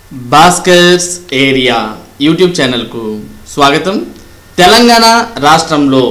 Bhaskar's area YouTube ఛానల్కు స్వాగతం తెలంగాణ రాష్ట్రంలో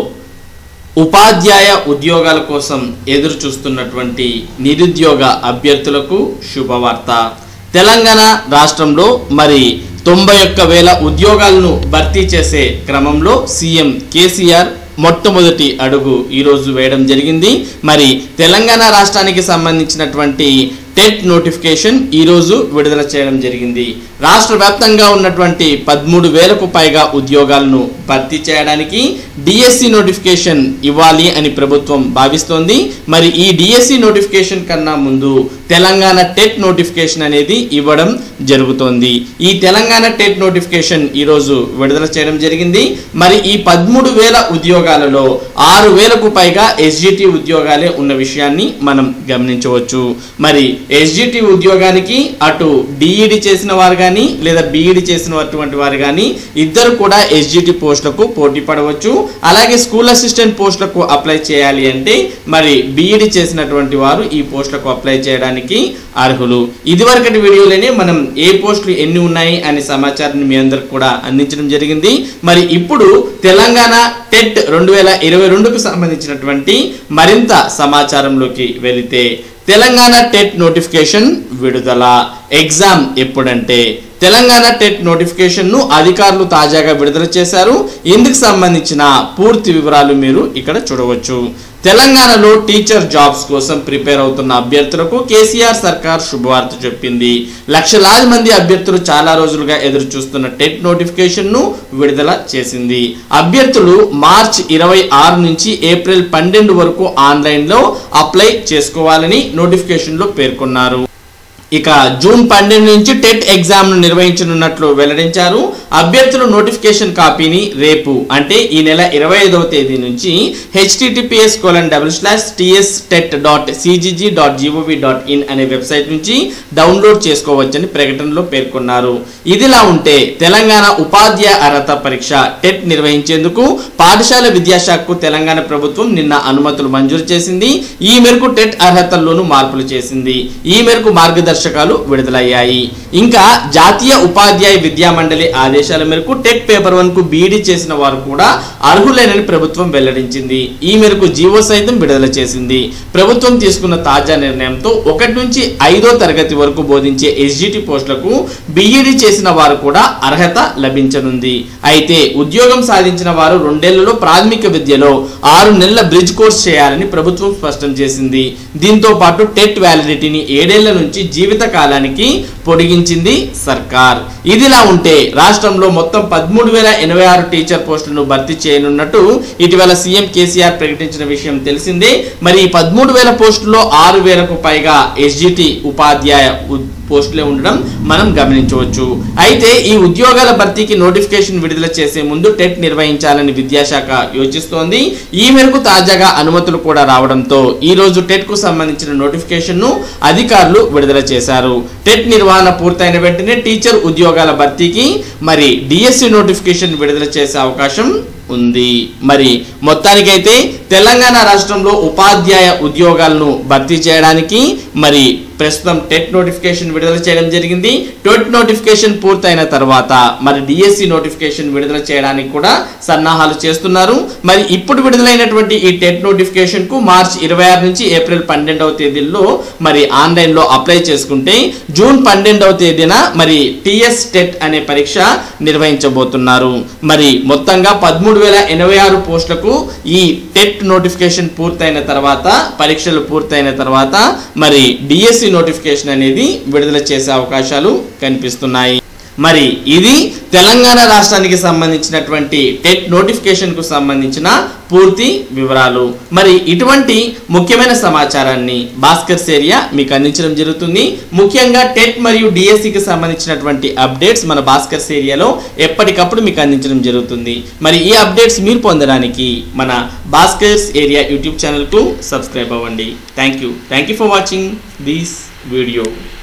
ఉపాధ్యాయ ఉద్యోగాల కోసం ఎదురు చూస్తున్నటువంటి నిరుద్యోగ అభ్యర్థులకు శుభవార్త తెలంగాణ రాష్ట్రంలో మరి తొంభై ఒక్క వేల ఉద్యోగాలను భర్తీ చేసే క్రమంలో సీఎం కేసీఆర్ మొట్టమొదటి అడుగు ఈరోజు వేయడం జరిగింది మరి తెలంగాణ రాష్ట్రానికి సంబంధించినటువంటి టెట్ నోటిఫికేషన్ ఈరోజు విడుదల చేయడం జరిగింది రాష్ట్ర వ్యాప్తంగా ఉన్నటువంటి పదమూడు వేలకు పైగా ఉద్యోగాలను భర్తీ చేయడానికి డిఎస్సి నోటిఫికేషన్ ఇవ్వాలి అని ప్రభుత్వం భావిస్తోంది మరి ఈ డిఎస్సి నోటిఫికేషన్ కన్నా ముందు తెలంగాణ టెట్ నోటిఫికేషన్ అనేది ఇవ్వడం జరుగుతోంది ఈ తెలంగాణ టెట్ నోటిఫికేషన్ ఈరోజు విడుదల చేయడం జరిగింది మరి ఈ పదమూడు వేల ఉద్యోగాలలో ఆరు వేలకు పైగా ఎస్జిటి ఉద్యోగాలే ఉన్న విషయాన్ని మనం గమనించవచ్చు మరి ఎస్జిటి ఉద్యోగానికి అటు డిఈడి చేసిన వారు కానీ లేదా బీఈడి చేసినటువంటి వారు కానీ ఇద్దరు కూడా ఎస్జిటి పోస్టులకు పోటీ పడవచ్చు అలాగే స్కూల్ అసిస్టెంట్ పోస్టులకు అప్లై చేయాలి అంటే మరి బీఈడి చేసినటువంటి వారు ఈ పోస్టులకు అప్లై చేయడానికి అర్హులు ఇదివరకటి వీడియోలోనే మనం ఏ పోస్టులు ఎన్ని ఉన్నాయి అనే సమాచారాన్ని మీ అందరికి కూడా అందించడం జరిగింది మరి ఇప్పుడు తెలంగాణ టెట్ రెండు వేల ఇరవై రెండుకు సంబంధించినటువంటి మరింత సమాచారంలోకి వెళితే తెలంగాణ టెట్ నోటిఫికేషన్ విడుదల ఎగ్జామ్ ఎప్పుడంటే తెలంగాణ టెట్ నోటిఫికేషన్ను అధికారులు తాజాగా విడుదల చేశారు ఇందుకు సంబంధించిన పూర్తి వివరాలు మీరు ఇక్కడ చూడవచ్చు తెలంగాణలో టీచర్ జాబ్స్ కోసం ప్రిపేర్ అవుతున్న అభ్యర్థులకు కేసీఆర్ సర్కార్ శుభవార్త చెప్పింది లక్షలాది మంది అభ్యర్థులు చాలా రోజులుగా ఎదురు చూస్తున్న టెట్ నోటిఫికేషన్ను విడుదల చేసింది అభ్యర్థులు మార్చ్ ఇరవై ఆరు నుంచి ఏప్రిల్ పన్నెండు వరకు ఆన్లైన్లో అప్లై చేసుకోవాలని నోటిఫికేషన్లో పేర్కొన్నారు ఇక జూన్ పన్నెండు నుంచి టెట్ ఎగ్జామ్ను నిర్వహించనున్నట్లు వెల్లడించారు అభ్యర్థులు నోటిఫికేషన్ కాపీని రేపు అంటే ఈ నెల ఇరవై ఐదవ తేదీ నుంచి HTTPS colon double slash TS TET dot CGG dot GOV dot in అనే వెబ్సైట్ నుంచి డౌన్లోడ్ చేసుకోవచ్చని ప్రకటనలో పేర్కొన్నారు ఇదిలా ఉంటే తెలంగాణ ఉపాధ్యాయ అర్హత పరీక్ష టెట్ నిర్వహించేందుకు పాఠశాల విద్యాశాఖకు తెలంగాణ ప్రభుత్వం నిన్న అనుమతులు మంజూరు చేసింది ఈ మేరకు టెట్ అర్హతల్లోనూ మార్పులు చేసింది ఈ మేరకు మార్గదర్శకాలు విడుదలయ్యాయి ఇంకా జాతీయ ఉపాధ్యాయ విద్యా మండలి ఆదేశాల మేరకు టెట్ పేపర్ వన్ కు బీఈడి చేసిన వారు కూడా అర్హులేనని ప్రభుత్వం వెల్లడించింది ఈ మేరకు జీవో సైతం విడుదల చేసింది ప్రభుత్వం తీసుకున్న తాజా నిర్ణయంతో ఒకటి నుంచి ఐదో తరగతి వరకు బోధించే ఎస్జిటి పోస్టులకు బీఈడి చేసిన వారు కూడా అర్హత లభించనుంది అయితే ఉద్యోగం సాధించిన వారు రెండేళ్లలో ప్రాథమిక విద్యలో ఆరు నెలల బ్రిడ్జ్ కోర్స్ చేయాలని ప్రభుత్వం స్పష్టం చేసింది దీంతో పాటు టెట్ వ్యాలిడిటీని ఏడేళ్ల నుంచి జీవిత కాలానికి పొడిగించింది సర్కార్ ఇదిలా ఉంటే రాష్ట్రంలో మొత్తం పదమూడు వేల ఎనభై ఆరు టీచర్ పోస్టులను భర్తీ చేయనున్నట్టు ఇటీవల సీఎం కేసీఆర్ ప్రకటించిన విషయం తెలిసిందే మరి ఈ పదమూడు వేల పోస్టుల్లో ఆరు వేలకు పైగా ఎస్జిటి ఉపాధ్యాయ ఉద్- పోస్టులే ఉండడం మనం గమనించవచ్చు అయితే ఈ ఉద్యోగాల భర్తీకి నోటిఫికేషన్ విడుదల చేసే ముందు టెట్ నిర్వహించాలని విద్యాశాఖ యోచిస్తోంది ఈ మేరకు తాజాగా అనుమతులు కూడా రావడంతో ఈ రోజు టెట్ కు సంబంధించిన నోటిఫికేషన్ ను అధికారులు విడుదల చేశారు టెట్ నిర్వహణ పూర్తయిన వెంటనే టీచర్ ఉద్యోగాల భర్తీకి మరి డిఎస్సి నోటిఫికేషన్ విడుదల చేసే అవకాశం ఉంది మరి మొత్తానికైతే తెలంగాణ రాష్ట్రంలో ఉపాధ్యాయ ఉద్యోగాలను భర్తీ చేయడానికి మరి ప్రస్తుతం టెట్ నోటిఫికేషన్ విడుదల చేయడం జరిగింది టెట్ నోటిఫికేషన్ పూర్తయిన తర్వాత మరి డిఎస్సి నోటిఫికేషన్ విడుదల చేయడానికి కూడా సన్నాహాలు చేస్తున్నారు మరి ఇప్పుడు విడుదలైనటువంటి ఈ టెట్ నోటిఫికేషన్ కు మార్చ్ ఇరవై ఆరు నుంచి ఏప్రిల్ పన్నెండవ తేదీల్లో మరి ఆన్లైన్ లో అప్లై చేసుకుంటే జూన్ పన్నెండవ తేదీన మరి టిఎస్ టెట్ అనే పరీక్ష నిర్వహించబోతున్నారు మరి మొత్తంగా పదమూడు వేల ఎనభై ఆరు పోస్టులకు ఈ టెట్ నోటిఫికేషన్ పూర్తయిన తర్వాత పరీక్షలు పూర్తయిన తర్వాత మరి డిఎస్సి నోటిఫికేషన్ అనేది విడుదల చేసే అవకాశాలు కనిపిస్తున్నాయి మరి ఇది తెలంగాణ రాష్ట్రానికి సంబంధించినటువంటి టెట్ నోటిఫికేషన్ కు సంబంధించిన పూర్తి వివరాలు మరి ఇటువంటి ముఖ్యమైన సమాచారాన్ని భాస్కర్ సేరియా మీకు అందించడం జరుగుతుంది ముఖ్యంగా టెట్ మరియు డిఎస్సికి సంబంధించినటువంటి అప్డేట్స్ మన భాస్కర్ సేరియాలో ఎప్పటికప్పుడు మీకు అందించడం జరుగుతుంది మరి ఈ అప్డేట్స్ మీరు పొందడానికి మన భాస్కర్స్ ఏరియా యూట్యూబ్ ఛానల్కు సబ్స్క్రైబ్ అవ్వండి thank you thank you for watching this video